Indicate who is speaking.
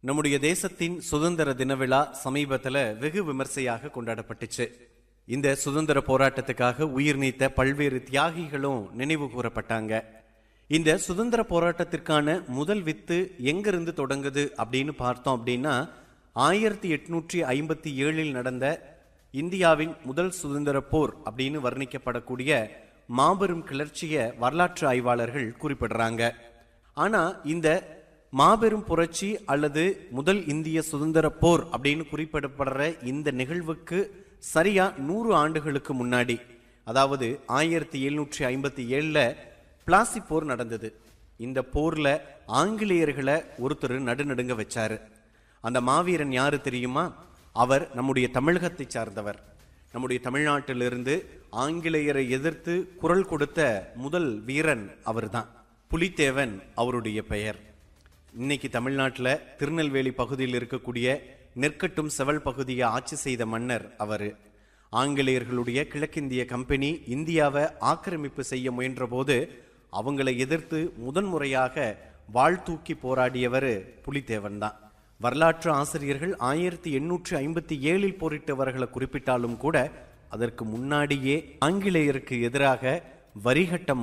Speaker 1: நம்முடைய தேசத்தின் சுதந்திர தின விழா சமீபத்துல வெகு விமர்சையாக கொண்டாடப்பட்டுச்சு இந்த சுதந்திர போராட்டத்துக்காக உயிர் நீத்த பல்வேறு தியாகிகளும் நினைவு கூறப்பட்டாங்க இந்த சுதந்திர போராட்டத்திற்கான முதல் வித்து எங்கிருந்து தொடங்குது அப்படின்னு பார்த்தோம் அப்படின்னா ஆயிரத்தி எட்நூற்றி ஐம்பத்தி ஏழில் நடந்த இந்தியாவின் முதல் சுதந்திர போர் அப்படின்னு வர்ணிக்கப்படக்கூடிய மாபெரும் கிளர்ச்சிய வரலாற்று ஆய்வாளர்கள் குறிப்பிடுறாங்க ஆனா இந்த மாபெரும் புரட்சி அல்லது முதல் இந்திய சுதந்திர போர் அப்படின்னு குறிப்பிடப்படுற இந்த நிகழ்வுக்கு சரியா நூறு ஆண்டுகளுக்கு முன்னாடி அதாவது ஆயிரத்தி எழுநூற்றி ஐம்பத்தி ஏழுல பிளாசி போர் நடந்தது இந்த போர்ல ஆங்கிலேயர்களை ஒருத்தர் நடுநடுங்க வச்சாரு அந்த மாவீரன் யாரு தெரியுமா அவர் நம்முடைய தமிழகத்தை சார்ந்தவர் நம்முடைய தமிழ்நாட்டிலிருந்து ஆங்கிலேயரை எதிர்த்து குரல் கொடுத்த முதல் வீரன் அவர்தான் புலித்தேவன் அவருடைய பெயர் இன்னைக்கு தமிழ்நாட்டில் திருநெல்வேலி பகுதியில் இருக்கக்கூடிய நெற்கட்டும் செவல் பகுதியை ஆட்சி செய்த மன்னர் அவர் ஆங்கிலேயர்களுடைய கிழக்கிந்திய கம்பெனி இந்தியாவை ஆக்கிரமிப்பு செய்ய முயன்றபோது அவங்களை எதிர்த்து முதன்முறையாக வாழ் தூக்கி போராடியவர் புலித்தேவன் தான் வரலாற்று ஆசிரியர்கள் ஆயிரத்தி எண்ணூற்றி ஐம்பத்தி ஏழில் போரிட்டவர்களை குறிப்பிட்டாலும் கூட அதற்கு முன்னாடியே ஆங்கிலேயருக்கு எதிராக வரிகட்ட